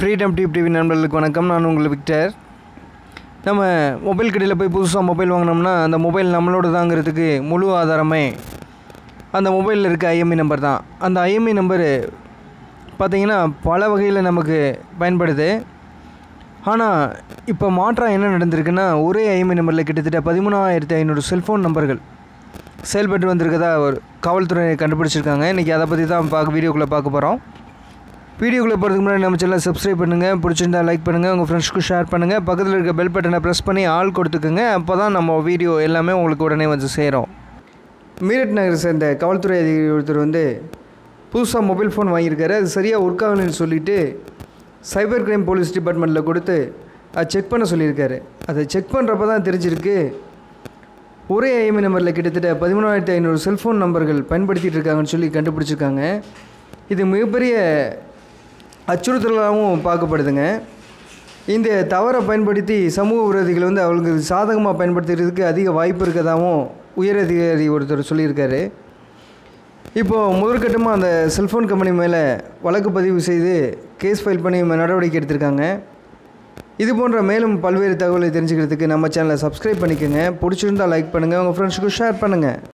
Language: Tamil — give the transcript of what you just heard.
ஃப்ரீடம் டியூப் டிவி நண்பர்களுக்கு வணக்கம் நான் உங்கள் விக்டர் நம்ம மொபைல் கடையில் போய் புதுசாக மொபைல் வாங்கினோம்னா அந்த மொபைல் நம்மளோட தாங்கிறதுக்கு முழு ஆதாரமே அந்த மொபைலில் இருக்க ஐஎம்ஐ நம்பர் தான் அந்த ஐஎம்ஐ நம்பரு பார்த்திங்கன்னா பல வகையில் நமக்கு பயன்படுது ஆனால் இப்போ மாற்றம் என்ன நடந்திருக்குன்னா ஒரே ஐஎம்ஐ நம்பரில் கிட்டத்தட்ட பதிமூணாயிரத்தி ஐநூறு செல்ஃபோன் நம்பர்கள் செயல்பட்டு வந்திருக்கதா ஒரு காவல்துறை கண்டுபிடிச்சிருக்காங்க இன்றைக்கி அதை பற்றி தான் பார்க்க வீடியோக்குள்ளே பார்க்க போகிறோம் வீடியோக்குள்ளே போகிறதுக்கு முன்னாடி நம்ம சேனலை சப்ஸ்கிரைப் பண்ணுங்கள் பிடிச்சிருந்தா லைக் பண்ணுங்கள் உங்கள் ஃப்ரெண்ட்ஸ்க்கு ஷேர் பண்ணுங்கள் பக்கத்தில் இருக்க பெல் பட்டனை ப்ரெஸ் பண்ணி ஆள் கொடுத்துக்குங்க அப்போ தான் நம்ம வீடியோ எல்லாமே உங்களுக்கு உடனே வந்து சேரும் மீரட் நகரை சேர்ந்த காவல்துறை அதிகாரி ஒருத்தர் வந்து புதுசாக மொபைல் ஃபோன் வாங்கியிருக்காரு அது சரியாக ஒர்க் ஆகலைன்னு சொல்லிவிட்டு சைபர் கிரைம் போலீஸ் டிபார்ட்மெண்ட்டில் கொடுத்து அதை செக் பண்ண சொல்லியிருக்காரு அதை செக் பண்ணுறப்ப தான் தெரிஞ்சிருக்கு ஒரே ஐஎம்ஐ நம்பரில் கிட்டத்தட்ட பதிமூணாயிரத்தி ஐநூறு செல்ஃபோன் நம்பர்கள் பயன்படுத்திகிட்டு இருக்காங்கன்னு சொல்லி கண்டுபிடிச்சிருக்காங்க இது மிகப்பெரிய அச்சுறுத்தலாகவும் பார்க்கப்படுதுங்க இந்த தவறை பயன்படுத்தி சமூக விரோதிகள் வந்து அவங்களுக்கு சாதகமாக பயன்படுத்துறதுக்கு அதிக வாய்ப்பு இருக்கதாகவும் உயரதிகாரி ஒருத்தர் சொல்லியிருக்காரு இப்போது முதற்கட்டமாக அந்த செல்ஃபோன் கம்பெனி மேலே வழக்கு பதிவு செய்து கேஸ் ஃபைல் பண்ணி நடவடிக்கை எடுத்திருக்காங்க இது போன்ற மேலும் பல்வேறு தகவலை தெரிஞ்சுக்கிறதுக்கு நம்ம சேனலை சப்ஸ்கிரைப் பண்ணிக்கோங்க பிடிச்சிருந்தால் லைக் பண்ணுங்கள் உங்கள் ஃப்ரெண்ட்ஸுக்கு ஷேர் பண்ணுங்கள்